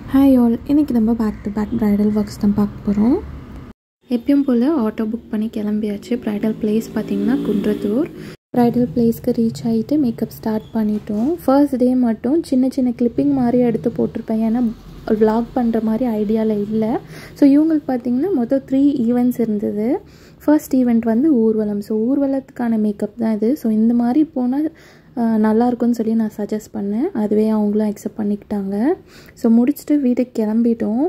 hi all இன்றைக்கி நம்ம back to back bridal works தான் பார்க்க போகிறோம் எப்பயும் போல் ஆட்டோ புக் பண்ணி கிளம்பியாச்சு ப்ரைடல் பிளேஸ் பார்த்திங்கன்னா குன்றத்தூர் ப்ரைடல் பிளேஸ்க்கு ரீச் ஆகிட்டு மேக்கப் ஸ்டார்ட் பண்ணிட்டோம் ஃபர்ஸ்ட் டே மட்டும் சின்ன சின்ன கிளிப்பிங் மாதிரி எடுத்து போட்டிருப்பேன் ஏன்னா வ்ளாக் பண்ணுற மாதிரி ஐடியாவில் இல்லை ஸோ இவங்களுக்கு பார்த்திங்கன்னா மொத்தம் த்ரீ ஈவெண்ட்ஸ் இருந்தது ஃபர்ஸ்ட் ஈவெண்ட் வந்து ஊர்வலம் ஸோ ஊர்வலத்துக்கான மேக்கப் தான் இது ஸோ இந்த மாதிரி போனால் நல்லாயிருக்கும்னு சொல்லி நான் சஜஸ்ட் பண்ணேன் அதுவே அவங்களும் அக்செப்ட் பண்ணிக்கிட்டாங்க ஸோ முடிச்சுட்டு வீட்டுக்கு கிளம்பிட்டோம்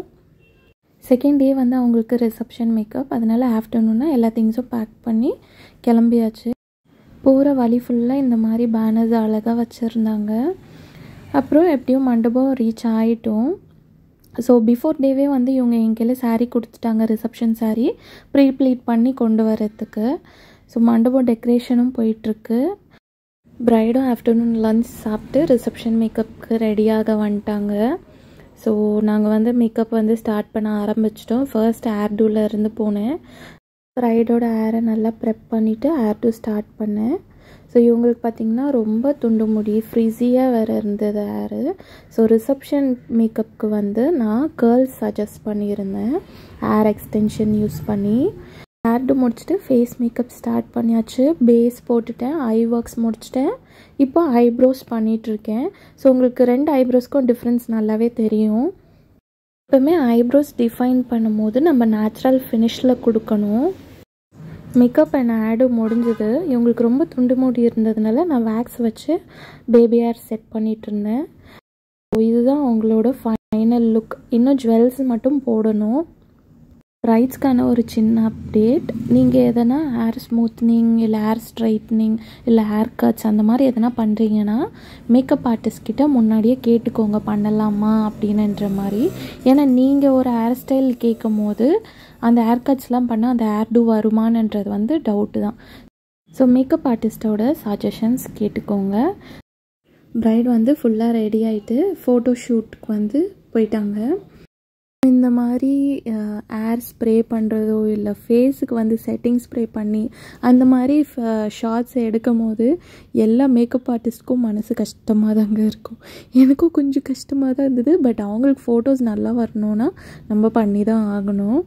செகண்ட் டே வந்து அவங்களுக்கு ரிசப்ஷன் மேக்கப் அதனால் ஆஃப்டர்நூனாக எல்லா திங்ஸும் பேக் பண்ணி கிளம்பியாச்சு போகிற வழி ஃபுல்லாக இந்த மாதிரி பேனர்ஸ் அழகாக வச்சுருந்தாங்க அப்புறம் எப்படியும் மண்டபம் ரீச் ஆகிட்டோம் ஸோ பிஃபோர் டேவே வந்து இவங்க என் கையில் சாரீ கொடுத்துட்டாங்க ரிசப்ஷன் சாரீ ப்ரீ ப்ளீட் பண்ணி கொண்டு வரத்துக்கு ஸோ மண்டபம் டெக்கரேஷனும் போயிட்டுருக்கு ப்ரைடும் ஆஃப்டர்நூன் லன்ச் சாப்பிட்டு ரிசப்ஷன் மேக்கப்புக்கு ரெடியாக வந்துட்டாங்க ஸோ நாங்கள் வந்து மேக்கப் வந்து ஸ்டார்ட் பண்ண ஆரம்பிச்சிட்டோம் ஃபர்ஸ்ட் ஏர்டூவில் இருந்து போனேன் ப்ரைடோட ஏரை நல்லா ப்ரெப் பண்ணிவிட்டு ஏர்டூ ஸ்டார்ட் பண்ணேன் ஸோ இவங்களுக்கு பார்த்திங்கன்னா ரொம்ப துண்டு முடி ஃப்ரிஸியாக வேறு இருந்தது ஏரு ஸோ ரிசப்ஷன் மேக்கப்புக்கு வந்து நான் கேர்ள்ஸ் சஜஸ்ட் பண்ணியிருந்தேன் ஏர் எக்ஸ்டென்ஷன் யூஸ் பண்ணி ஹேர்டு முடிச்சுட்டு ஃபேஸ் மேக்கப் ஸ்டார்ட் பண்ணியாச்சு பேஸ் போட்டுட்டேன் ஐ ஒர்க்ஸ் முடிச்சிட்டேன் இப்போ ஐப்ரோஸ் பண்ணிகிட்ருக்கேன் ஸோ உங்களுக்கு ரெண்டு ஐப்ரோஸ்க்கும் டிஃப்ரென்ஸ் நல்லாவே தெரியும் எப்போவுமே ஐப்ரோஸ் டிஃபைன் பண்ணும்போது நம்ம நேச்சுரல் ஃபினிஷில் கொடுக்கணும் மேக்கப் அண்ட் ஆடு முடிஞ்சது இவங்களுக்கு ரொம்ப துண்டு மூடி இருந்ததுனால நான் வேக்ஸ் வச்சு பேபி ஹேர் செட் பண்ணிகிட்டு இருந்தேன் இதுதான் அவங்களோட ஃபைனல் லுக் இன்னும் ஜுவல்ஸ் மட்டும் போடணும் ரைட்ஸ்க்கான ஒரு சின்ன அப்டேட் நீங்கள் எதனா ஹேர் ஸ்மூத்னிங் இல்லை ஹேர் ஸ்ட்ரைட்னிங் இல்லை ஹேர் கட்ஸ் அந்த மாதிரி எதனா பண்ணுறீங்கன்னா மேக்கப் ஆர்டிஸ்ட் கிட்ட முன்னாடியே கேட்டுக்கோங்க பண்ணலாமா அப்படின்னுன்ற மாதிரி ஏன்னா நீங்கள் ஒரு ஹேர் ஸ்டைல் கேட்கும் போது அந்த ஹேர் கட்ஸ்லாம் பண்ணால் அந்த ஹேர் டூ வருமானன்றது வந்து டவுட்டு தான் ஸோ மேக்கப் ஆர்டிஸ்ட்டோட சஜஷன்ஸ் கேட்டுக்கோங்க ப்ரைட் வந்து ஃபுல்லாக ரெடி ஆகிட்டு ஃபோட்டோ ஷூட்டுக்கு வந்து போயிட்டாங்க இந்த மாதிரி ஏர் ஸ்ப்ரே பண்ணுறதோ இல்லை ஃபேஸுக்கு வந்து செட்டிங் ஸ்ப்ரே பண்ணி அந்த மாதிரி ஷார்ட்ஸ் எடுக்கும் போது எல்லா மேக்கப் ஆர்டிஸ்ட்க்கும் மனசு கஷ்டமாக தாங்க இருக்கும் எனக்கும் கொஞ்சம் கஷ்டமாக தான் இருந்தது பட் அவங்களுக்கு ஃபோட்டோஸ் நல்லா வரணும்னா நம்ம பண்ணி தான் ஆகணும்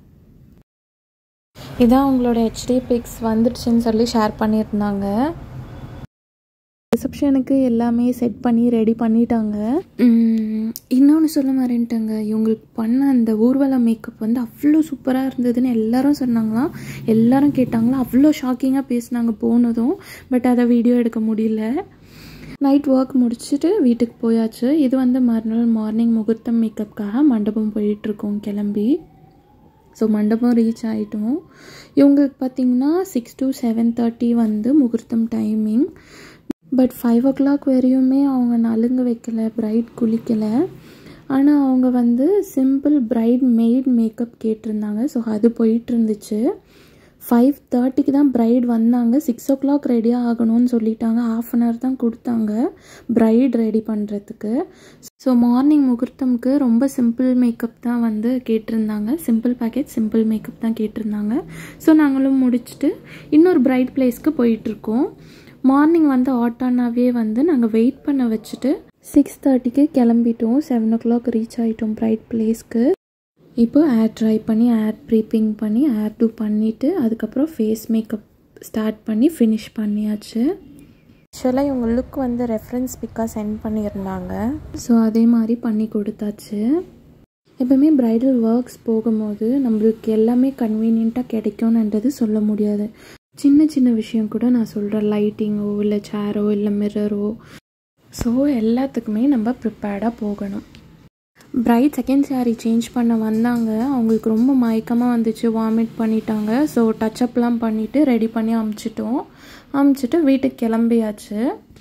இதான் அவங்களோட ஹெச்டி பிக்ஸ் வந்துடுச்சுன்னு சொல்லி ஷேர் பண்ணியிருந்தாங்க ரிசப்ஷனுக்கு எல்லாமே செட் பண்ணி ரெடி பண்ணிட்டாங்க இன்னொன்று சொல்ல மாறேன்ட்டாங்க இவங்களுக்கு பண்ண அந்த ஊர்வலம் மேக்கப் வந்து அவ்வளோ சூப்பராக இருந்ததுன்னு எல்லாரும் சொன்னாங்களாம் எல்லாரும் கேட்டாங்களாம் அவ்வளோ ஷாக்கிங்காக பேசினாங்க போனதும் பட் அதை வீடியோ எடுக்க முடியல நைட் ஒர்க் முடிச்சுட்டு வீட்டுக்கு போயாச்சு இது வந்து மறுநாள் மார்னிங் முகூர்த்தம் மேக்கப்புக்காக மண்டபம் போயிட்டுருக்கோம் கிளம்பி ஸோ மண்டபம் ரீச் ஆகிட்டோம் இவங்களுக்கு பார்த்திங்கன்னா சிக்ஸ் டு செவன் தேர்ட்டி வந்து முகூர்த்தம் timing but five o'clock வரையுமே அவங்க நலுங்க வைக்கலை பிரைட் குளிக்கலை ஆனால் அவங்க வந்து சிம்பிள் பிரைட் மெய்ட் மேக்கப் கேட்டிருந்தாங்க ஸோ அது போயிட்டு இருந்துச்சு ஃபைவ் தேர்ட்டிக்கு தான் ப்ரைட் வந்தாங்க சிக்ஸ் ஓ கிளாக் ரெடியாக ஆகணும்னு சொல்லிட்டாங்க ஆஃப் அன் ஹவர் தான் கொடுத்தாங்க ப்ரைட் ரெடி பண்ணுறதுக்கு ஸோ மார்னிங் முகூர்த்தம்க்கு ரொம்ப சிம்பிள் மேக்கப் தான் வந்து கேட்டிருந்தாங்க சிம்பிள் பேக்கேஜ் சிம்பிள் மேக்கப் தான் கேட்டிருந்தாங்க ஸோ நாங்களும் முடிச்சுட்டு இன்னொரு பிரைட் பிளேஸ்க்கு போயிட்டுருக்கோம் மார்னிங் வந்து ஆட்டானாவே வந்து நாங்கள் வெயிட் பண்ண வச்சுட்டு சிக்ஸ் தேர்ட்டிக்கு கிளம்பிட்டோம் செவன் ஓ கிளாக் ரீச் ஆகிட்டோம் பிரைட் பிளேஸ்க்கு இப்போ ஏர் ட்ரை பண்ணி ஏர் ப்ரீப்பிங் பண்ணி ஏர் டூ பண்ணிவிட்டு அதுக்கப்புறம் ஃபேஸ் மேக்கப் ஸ்டார்ட் பண்ணி ஃபினிஷ் பண்ணியாச்சு ஆக்சுவலாக இவங்க லுக் வந்து ரெஃபரன்ஸ் பிக்காக சென்ட் பண்ணியிருந்தாங்க ஸோ அதே மாதிரி பண்ணி கொடுத்தாச்சு எப்பவுமே ப்ரைடல் ஒர்க்ஸ் போகும்போது நம்மளுக்கு எல்லாமே கன்வீனியண்ட்டாக கிடைக்கும்ன்றது சொல்ல முடியாது சின்ன சின்ன விஷயம் கூட நான் சொல்கிறேன் லைட்டிங்கோ இல்லை சேரோ இல்லை மிரரோ ஸோ எல்லாத்துக்குமே நம்ம ப்ரிப்பேர்டாக போகணும் பிரைட் செகண்ட் சாரீ சேஞ்ச் பண்ண வந்தாங்க அவங்களுக்கு ரொம்ப மயக்கமாக வந்துச்சு வாமிட் பண்ணிட்டாங்க ஸோ டச்சப்லாம் பண்ணிவிட்டு ரெடி பண்ணி அமுச்சிட்டோம் அமுச்சிட்டு வீட்டுக்கு கிளம்பியாச்சு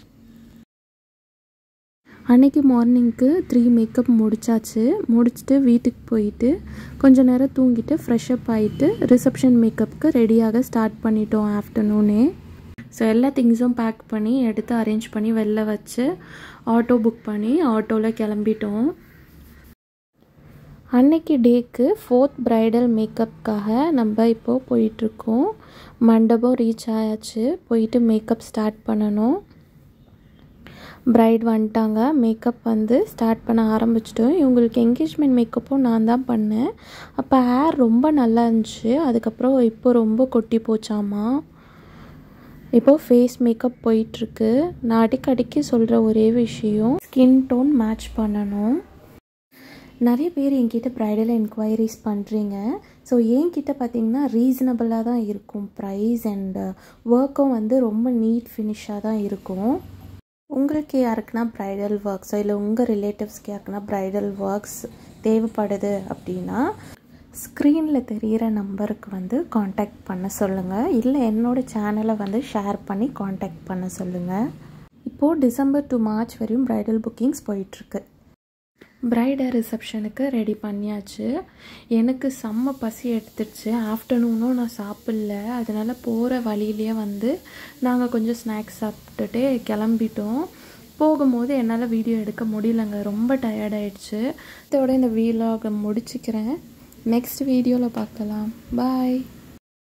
அன்றைக்கி மார்னிங்க்கு த்ரீ மேக்கப் முடிச்சாச்சு முடிச்சுட்டு வீட்டுக்கு போயிட்டு கொஞ்ச நேரம் தூங்கிட்டு ஃப்ரெஷ்அப் ஆகிட்டு ரிசப்ஷன் மேக்கப்புக்கு ரெடியாக ஸ்டார்ட் பண்ணிட்டோம் ஆஃப்டர்நூனே ஸோ எல்லா திங்ஸும் பேக் பண்ணி எடுத்து அரேஞ்ச் பண்ணி வெளில வச்சு ஆட்டோ புக் பண்ணி ஆட்டோவில் கிளம்பிட்டோம் அன்னைக்கு டேக்கு ஃபோர்த் ப்ரைடல் மேக்கப்புக்காக நம்ம இப்போது போயிட்டுருக்கோம் மண்டபம் ரீச் ஆயாச்சு போயிட்டு மேக்கப் ஸ்டார்ட் பண்ணணும் பிரைட் வந்துட்டாங்க மேக்கப் வந்து ஸ்டார்ட் பண்ண ஆரம்பிச்சிட்டோம் இவங்களுக்கு என்கேஜ்மெண்ட் மேக்கப்பும் நான் தான் பண்ணேன் அப்போ ஹேர் ரொம்ப நல்லா இருந்துச்சு அதுக்கப்புறம் இப்போ ரொம்ப கொட்டி போச்சாமா இப்போது ஃபேஸ் மேக்கப் போயிட்டுருக்கு நான் அடிக்கடிக்கு சொல்கிற ஒரே விஷயம் ஸ்கின் டோன் மேட்ச் பண்ணணும் நிறைய பேர் என்கிட்ட ப்ரைடல் என்கொயரிஸ் பண்ணுறீங்க ஸோ என்கிட்ட பார்த்தீங்கன்னா ரீசனபிளாக தான் இருக்கும் ப்ரைஸ் அண்ட் ஒர்க்கும் வந்து ரொம்ப நீட் ஃபினிஷாக தான் இருக்கும் உங்களுக்கு யாருக்குன்னா ப்ரைடல் ஒர்க்ஸோ இல்லை உங்கள் ரிலேட்டிவ்ஸ்க்கு யாருக்குன்னா ப்ரைடல் ஒர்க்ஸ் தேவைப்படுது அப்படின்னா ஸ்க்ரீனில் தெரிகிற நம்பருக்கு வந்து காண்டாக்ட் பண்ண சொல்லுங்கள் இல்லை என்னோடய சேனலை வந்து ஷேர் பண்ணி காண்டாக்ட் பண்ண சொல்லுங்கள் இப்போது டிசம்பர் டு மார்ச் வரையும் ப்ரைடல் புக்கிங்ஸ் போயிட்டுருக்கு ப்ரைடை ரிசப்ஷனுக்கு ரெடி பண்ணியாச்சு எனக்கு செம்ம பசி எடுத்துடுச்சு ஆஃப்டர்நூனும் நான் சாப்பிடல அதனால் போகிற வழியிலேயே வந்து நாங்கள் கொஞ்சம் ஸ்நாக்ஸ் சாப்பிட்டுட்டு கிளம்பிட்டோம் போகும்போது என்னால் வீடியோ எடுக்க முடியலங்க ரொம்ப டயர்ட் ஆயிடுச்சு இதோட இந்த வீலாக முடிச்சுக்கிறேன் நெக்ஸ்ட் வீடியோவில் பார்க்கலாம் பாய்